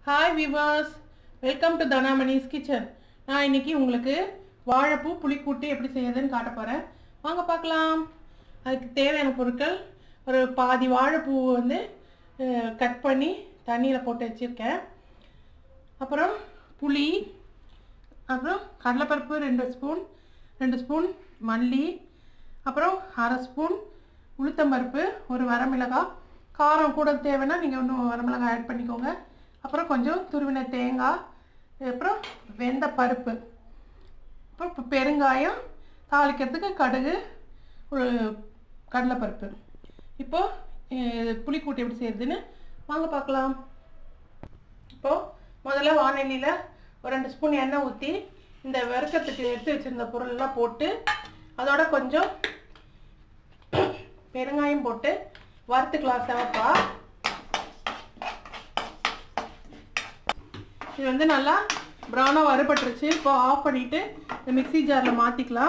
hi விவாஸ் welcome to Dhanamani's kitchen நான் இன்னைக்கு உங்களுக்கு வாழைப்பூ புளிக்கூட்டு எப்படி செய்யறதுன்னு காட்ட போகிறேன் வாங்க பார்க்கலாம் அதுக்கு தேவையான பொருட்கள் ஒரு பாதி வாழைப்பூ வந்து கட் பண்ணி தண்ணியில் போட்டு வச்சுருக்கேன் அப்புறம் புளி அப்புறம் கடலைப்பருப்பு ரெண்டு ஸ்பூன் ரெண்டு ஸ்பூன் மல்லி அப்புறம் அரை ஸ்பூன் உளுத்தம்பருப்பு ஒரு வரமிளகாய் காரம் கூட தேவைன்னா நீங்கள் இன்னும் வரமிளகாய் ஆட் பண்ணிக்கோங்க அப்புறம் கொஞ்சம் துருவின தேங்காய் அப்புறம் வெந்த பருப்பு அப்புறம் இப்போ பெருங்காயம் தாளிக்கிறதுக்கு கடுகு ஒரு கடலைப்பருப்பு இப்போது புளிக்கூட்டு எப்படி செய்யறதுன்னு வாங்க பார்க்கலாம் இப்போது முதல்ல வானொலியில் ஒரு ரெண்டு ஸ்பூன் எண்ணெய் ஊற்றி இந்த வறுக்கிறதுக்கு எடுத்து வச்சுருந்த பொருளெல்லாம் போட்டு அதோட கொஞ்சம் பெருங்காயம் போட்டு வறுத்துக்கலாம் சிவப்பா இது வந்து நல்லா ப்ரௌனாக வறுபட்டுருச்சு இப்போ ஆஃப் பண்ணிவிட்டு இந்த மிக்ஸி ஜாரில் மாற்றிக்கலாம்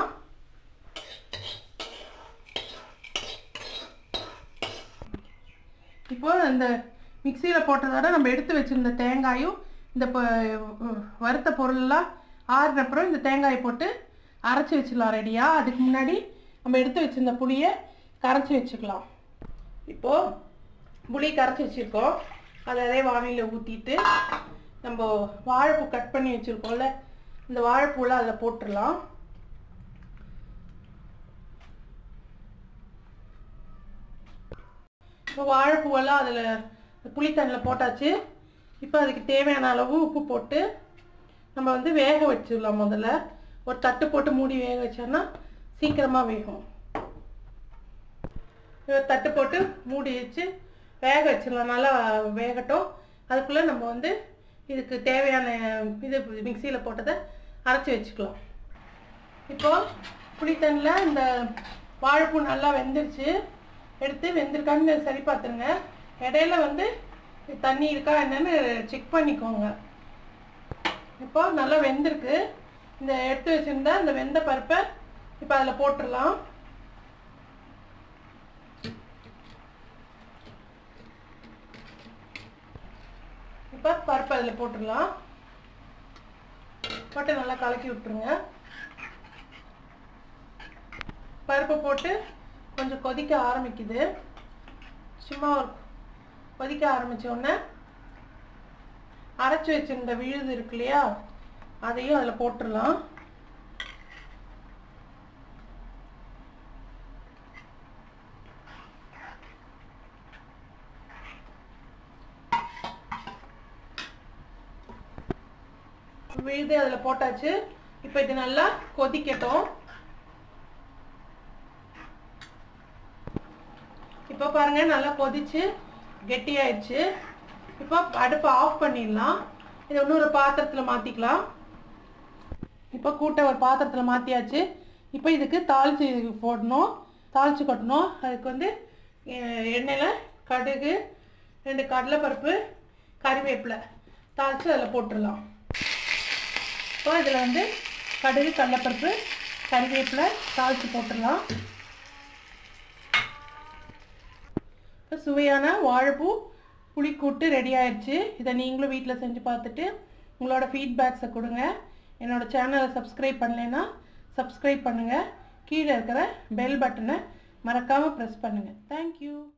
இப்போ இந்த மிக்சியில் போட்டதோட நம்ம எடுத்து வச்சுருந்த தேங்காயும் இந்த பொ- வறுத்த பொருளெல்லாம் ஆறுனப்புறம் இந்த தேங்காயை போட்டு அரைச்சி வச்சிடலாம் ரெடியாக அதுக்கு முன்னாடி நம்ம எடுத்து வச்சிருந்த புளியை கரைச்சி வச்சுக்கலாம் இப்போது புளி கரைச்சி வச்சுருக்கோம் அதை அதே வானிலையில் ஊற்றிட்டு நம்ம வாழைப்பூ கட் பண்ணி வச்சுருக்கோம்ல இந்த வாழைப்பூவில் அதில் போட்டுடலாம் இப்போ வாழைப்பூவெல்லாம் அதில் புளித்தண்ணில் போட்டாச்சு இப்போ அதுக்கு தேவையான அளவு உப்பு போட்டு நம்ம வந்து வேக வச்சிடலாம் முதல்ல ஒரு தட்டு போட்டு மூடி வேக வச்சோன்னா சீக்கிரமாக வேகும் ஒரு தட்டு போட்டு மூடி வச்சு வேக வச்சிடலாம் நல்லா வேகட்டும் அதுக்குள்ளே நம்ம வந்து இதுக்கு தேவையான இது மிக்சியில் போட்டதை அரைச்சி வச்சுக்கலாம் இப்போது புளித்தண்ணில் இந்த வாழைப்பூ நல்லா வெந்துருச்சு எடுத்து வெந்திருக்கான்னு சரி பார்த்துருங்க இடையில வந்து தண்ணி இருக்கா என்னன்னு செக் பண்ணிக்கோங்க இப்போ நல்லா வெந்திருக்கு இந்த எடுத்து வச்சுருந்தா இந்த வெந்த பருப்பை இப்போ அதில் போட்டுடலாம் இப்போ பருப்பு அதில் போட்டுடலாம் போட்டு நல்லா கலக்கி விட்டுருங்க பருப்பு போட்டு கொஞ்சம் கொதிக்க ஆரம்பிக்குது சும்மா ஒரு கொதிக்க ஆரம்பிச்ச உடனே அரைச்சி வச்சிருந்த விழுது இருக்கு இல்லையா அதையும் அதில் போட்டுடலாம் விழுது அதில் போட்டாச்சு இப்போ இது நல்லா கொதிக்கட்டும் இப்போ பாருங்க நல்லா கொதிச்சு கெட்டியாயிடுச்சு இப்போ அடுப்பை ஆஃப் பண்ணிடலாம் இதை இன்னொரு பாத்திரத்தில் மாற்றிக்கலாம் இப்போ கூட்டை ஒரு பாத்திரத்தில் மாற்றியாச்சு இப்போ இதுக்கு தாளிச்சு போடணும் தாளிச்சு கொட்டணும் அதுக்கு வந்து அஹ், எண்ணெயில் கடுகு ரெண்டு கடலைப்பருப்பு கறிவேப்பிலை தாளித்து அதில் போட்டுடலாம் இப்போ இதில் வந்து கடுகு கடலைப்பருப்பு கறிவேப்பிலை தாளித்து போட்டுடலாம் இப்போ சுவையான வாழைப்பூ புளிக்கூட்டு ரெடி ஆயிடுச்சு இதை நீங்களும் வீட்டில் செஞ்சு பார்த்துட்டு உங்களோட ஃபீட்பேக்ஸை கொடுங்க என்னோட சேனலை சப்ஸ்கிரைப் பண்ணலைன்னா சப்ஸ்கிரைப் பண்ணுங்கள் கீழே இருக்கிற பெல் பட்டனை மறக்காமல் ப்ரெஸ் பண்ணுங்கள் தேங்க்யூ